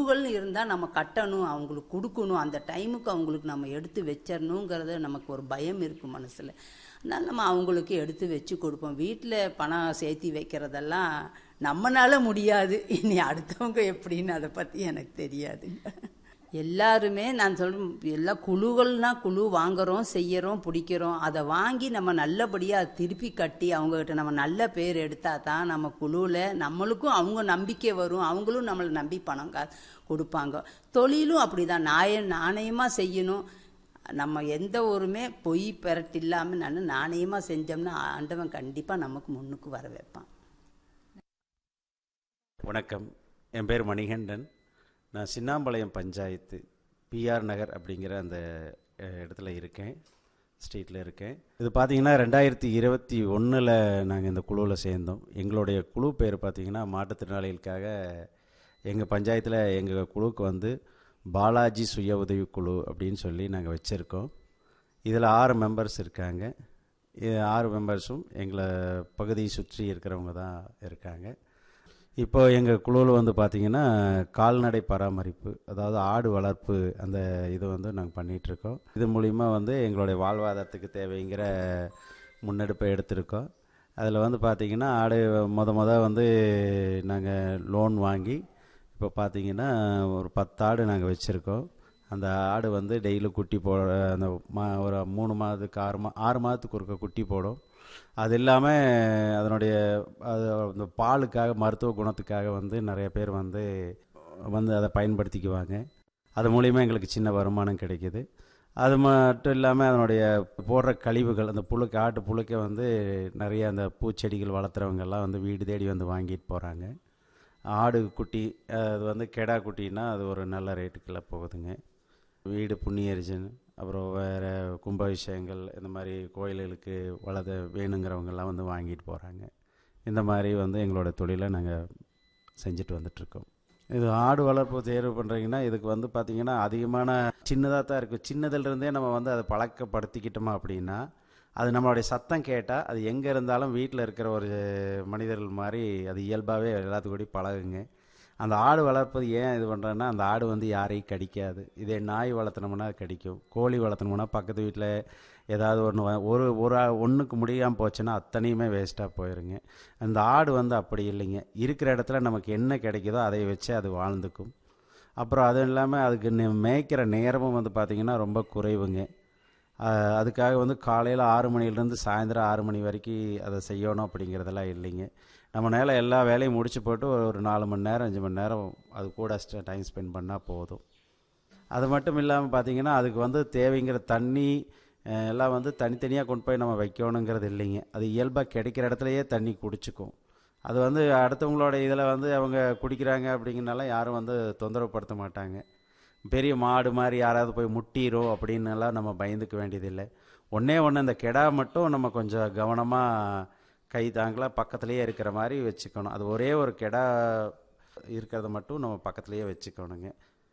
குழுகள் இருந்தால் நம்ம கட்டணும் அவங்களுக்கு கொடுக்கணும் அந்த டைமுக்கு அவங்களுக்கு நம்ம எடுத்து வச்சிடணுங்கிறத நமக்கு ஒரு பயம் இருக்கும் மனசில் அதனால நம்ம அவங்களுக்கு எடுத்து வச்சு கொடுப்போம் வீட்டில் பணம் சேர்த்தி வைக்கிறதெல்லாம் நம்மனால முடியாது இனி அடுத்தவங்க எப்படின்னு அதை பற்றி எனக்கு தெரியாதுங்க எல்லாருமே நான் சொல்றேன் எல்லா குழுகள்னா குழு வாங்குறோம் செய்யறோம் பிடிக்கிறோம் அதை வாங்கி நம்ம நல்லபடியாக அதை திருப்பி கட்டி அவங்ககிட்ட நம்ம நல்ல பேர் எடுத்தா தான் நம்ம குழுவில் நம்மளுக்கும் அவங்க நம்பிக்கை வரும் அவங்களும் நம்மளை நம்பி பணம் கா கொடுப்பாங்க தொழிலும் அப்படிதான் நாய நாணயமாக செய்யணும் நம்ம எந்த ஒருமே பொய் பெரட்டு இல்லாமல் நான் நாணயமாக செஞ்சோம்னா ஆண்டவன் கண்டிப்பாக நமக்கு முன்னுக்கு வர வைப்பான் வணக்கம் என் பேர் மணிகண்டன் நான் சின்னாம்பாளையம் பஞ்சாயத்து பிஆர் நகர் அப்படிங்கிற அந்த அஹ், இடத்துல இருக்கேன் ஸ்ட்ரீட்டில் இருக்கேன் இது பார்த்தீங்கன்னா ரெண்டாயிரத்தி இருபத்தி ஒன்றில் நாங்கள் இந்த குழுவில் சேர்ந்தோம் எங்களுடைய குழு பேர் பார்த்தீங்கன்னா மாற்றுத்திறனாளிகளுக்காக எங்கள் பஞ்சாயத்தில் எங்கள் குழுவுக்கு வந்து பாலாஜி சுய உதவி குழு அப்படின்னு சொல்லி நாங்கள் வச்சுருக்கோம் இதில் ஆறு மெம்பர்ஸ் இருக்காங்க இது ஆறு மெம்பர்ஸும் எங்களை பகுதியை சுற்றி இருக்கிறவங்க தான் இருக்காங்க இப்போ எங்கள் குழுவில் வந்து பார்த்திங்கன்னா கால்நடை பராமரிப்பு அதாவது ஆடு வளர்ப்பு அந்த இது வந்து நாங்கள் பண்ணிகிட்ருக்கோம் இது மூலிமா வந்து எங்களுடைய வாழ்வாதாரத்துக்கு தேவைங்கிற முன்னெடுப்பை எடுத்திருக்கோம் அதில் வந்து பார்த்திங்கன்னா ஆடு முத முத வந்து நாங்கள் லோன் வாங்கி இப்போ பார்த்தீங்கன்னா ஒரு பத்து ஆடு நாங்கள் வச்சுருக்கோம் அந்த ஆடு வந்து டெய்லி குட்டி போ அந்த மா ஒரு மூணு மாதத்துக்கு ஆறு மா ஆறு மாதத்துக்கு ஒருக்க குட்டி போடும் அது இல்லாமல் அதனுடைய அது அந்த பாலுக்காக மருத்துவ குணத்துக்காக வந்து நிறைய பேர் வந்து வந்து அதை பயன்படுத்திக்குவாங்க அது மூலிமா எங்களுக்கு சின்ன வருமானம் கிடைக்கிது அது மட்டும் இல்லாமல் அதனுடைய போடுற கழிவுகள் அந்த புழுக்க ஆட்டு புழுக்க வந்து நிறைய அந்த பூச்செடிகள் வளர்த்துறவங்கெல்லாம் வந்து வீடு தேடி வந்து வாங்கிட்டு போகிறாங்க ஆடு குட்டி அது வந்து கெடா குட்டின்னா அது ஒரு நல்ல ரேட்டுக்கெல்லாம் போகுதுங்க வீடு புண்ணியரிஜன் அப்புறம் வேறு கும்பாபிஷேகங்கள் இந்த மாதிரி கோயில்களுக்கு வளத வேணுங்கிறவங்கெல்லாம் வந்து வாங்கிட்டு போகிறாங்க இந்த மாதிரி வந்து எங்களோட தொழிலை நாங்கள் செஞ்சுட்டு வந்துட்ருக்கோம் இது ஆடு வளர்ப்பு தேர்வு பண்ணுறீங்கன்னா இதுக்கு வந்து பார்த்திங்கன்னா அதிகமான சின்னதாக தான் இருக்கும் சின்னதுலேருந்தே நம்ம வந்து அதை பழக்கப்படுத்திக்கிட்டோமா அப்படின்னா அது நம்மளுடைய சத்தம் கேட்டால் அது எங்கே இருந்தாலும் வீட்டில் இருக்கிற ஒரு மனிதர்கள் மாதிரி அது இயல்பாகவே எல்லாத்துக்கூடயும் பழகுங்க அந்த ஆடு வளர்ப்பது ஏன் இது பண்ணுறேன்னா அந்த ஆடு வந்து யாரையும் கடிக்காது இதே நாய் வளர்த்துனோம்னா அது கடிக்கும் கோழி வளர்த்துனோம்னா பக்கத்து வீட்டில் ஏதாவது ஒன்று ஒரு ஒரு ஒன்றுக்கு முடியாமல் போச்சுன்னா அத்தனையுமே வேஸ்ட்டாக போயிருங்க அந்த ஆடு வந்து அப்படி இல்லைங்க இருக்கிற இடத்துல நமக்கு என்ன கிடைக்குதோ அதை வச்சு அது வாழ்ந்துக்கும் அப்புறம் அதுவும் இல்லாமல் அதுக்கு நே- மேய்க்கிற நேரமும் வந்து பார்த்திங்கன்னா ரொம்ப குறைவுங்க அஹ் அதுக்காக வந்து காலையில் ஆறு மணிலேருந்து சாயந்தரம் ஆறு மணி வரைக்கும் அதை செய்யணும் அப்படிங்கிறதெல்லாம் இல்லைங்க நம்ம நேர எல்லா வேலையும் முடிச்சு போட்டு ஒரு ஒரு நாலு மணி நேரம் அஞ்சு மணி நேரம் அது கூட டைம் ஸ்பெண்ட் பண்ணால் போதும் அது மட்டும் இல்லாமல் பார்த்தீங்கன்னா அதுக்கு வந்து தேவைங்கிற தண்ணி அஹ், எல்லாம் வந்து தனித்தனியாக கொண்டு போய் நம்ம வைக்கணுங்கிறது இல்லைங்க அது இயல்பாக கிடைக்கிற இடத்துலையே தண்ணி குடிச்சுக்கும் அது வந்து அடுத்தவங்களோட இதில் வந்து அவங்க குடிக்கிறாங்க அப்படிங்கிறனால யாரும் வந்து தொந்தரவுப்படுத்த மாட்டாங்க பெரிய மாடு மாதிரி யாராவது போய் முட்டிரும் அப்படின்னு எல்லாம் நம்ம பயந்துக்க வேண்டியதில்லை ஒன்றே ஒன்று இந்த கெடா மட்டும் நம்ம கொஞ்சம் கவனமாக கை தாங்களாக பக்கத்துலேயே இருக்கிற மாதிரி வச்சுக்கணும் அது ஒரே ஒரு கெடா இருக்கிறத மட்டும் நம்ம பக்கத்துலேயே வச்சுக்கணுங்க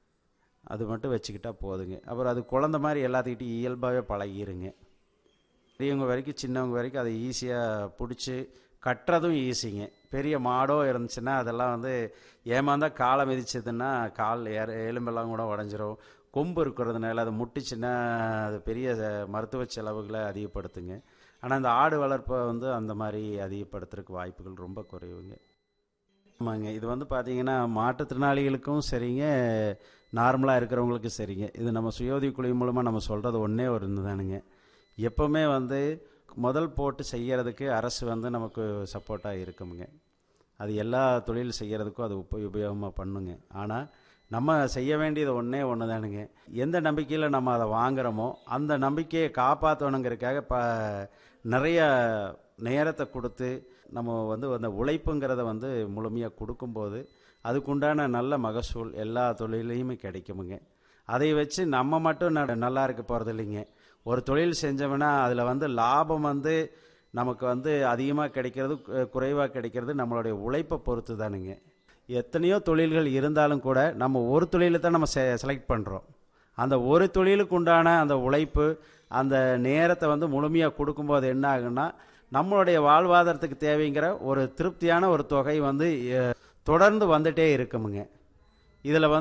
அது மட்டும் வச்சுக்கிட்டா போதுங்க அப்புறம் அது குழந்த மாதிரி எல்லாத்துக்கிட்டையும் இயல்பாகவே பழகிருங்க பெரியவங்க வரைக்கும் சின்னவங்க வரைக்கும் அதை ஈஸியாக பிடிச்சி கட்டுறதும் ஈஸிங்க பெரிய மாடோ இருந்துச்சுன்னா அதெல்லாம் வந்து ஏமாந்தா காலை மிதிச்சதுன்னா கால் ஏற- எலும்பெல்லாம் கூட உடஞ்சிரும் கொம்பு இருக்கிறதுனால அதை முட்டிச்சுன்னா அது பெரிய அஹ், மருத்துவ செலவுகளை அதிகப்படுத்துங்க ஆனால் இந்த ஆடு வளர்ப்பை வந்து அந்த மாதிரி அதிகப்படுத்துறதுக்கு வாய்ப்புகள் ரொம்ப குறைவுங்க ஆமாங்க இது வந்து பார்த்தீங்கன்னா மாற்றுத்திறனாளிகளுக்கும் சரிங்க நார்மலாக இருக்கிறவங்களுக்கும் சரிங்க இது நம்ம சுயோதவி குழு மூலமாக நம்ம சொல்கிறது ஒன்றே ஒரு தானுங்க எப்போவுமே வந்து முதல் போட்டு செய்யறதுக்கு அரசு வந்து நமக்கு சப்போர்ட்டாக இருக்குமுங்க அது எல்லா தொழில் செய்கிறதுக்கும் அது உப உபயோகமாக பண்ணுங்க ஆனால் நம்ம செய்ய வேண்டியது ஒன்றே ஒன்று தானுங்க எந்த நம்பிக்கையில் நம்ம அதை வாங்குறோமோ அந்த நம்பிக்கையை காப்பாற்றணுங்கிறதுக்காக இப்போ நிறைய நேரத்தை கொடுத்து நம்ம வந்து அந்த உழைப்புங்கிறத வந்து முழுமையாக கொடுக்கும்போது அதுக்குண்டான நல்ல மகசூல் எல்லா தொழிலையுமே கிடைக்குமுங்க அதை வச்சு நம்ம மட்டும் ந- நல்லா இருக்க போகிறது இல்லைங்க ஒரு தொழில் செஞ்சோம்னா அதில் வந்து லாபம் வந்து நமக்கு வந்து அதிகமாக கிடைக்கிறது கு- குறைவாக கிடைக்கிறது நம்மளுடைய உழைப்பை பொறுத்து தானுங்க எத்தனையோ தொழில்கள் இருந்தாலும் கூட நம்ம ஒரு தொழிலை தான் நம்ம செ செலக்ட் பண்ணுறோம் அந்த ஒரு தொழிலுக்கு உண்டான அந்த உழைப்பு அந்த நேரத்தை வந்து முழுமையாக கொடுக்கும்போது என்ன ஆகுன்னா நம்மளுடைய வாழ்வாதாரத்துக்கு தேவைங்கிற ஒரு திருப்தியான ஒரு தொகை வந்து அஹ், தொடர்ந்து வந்துட்டே இருக்குமுங்க இதில் வந்து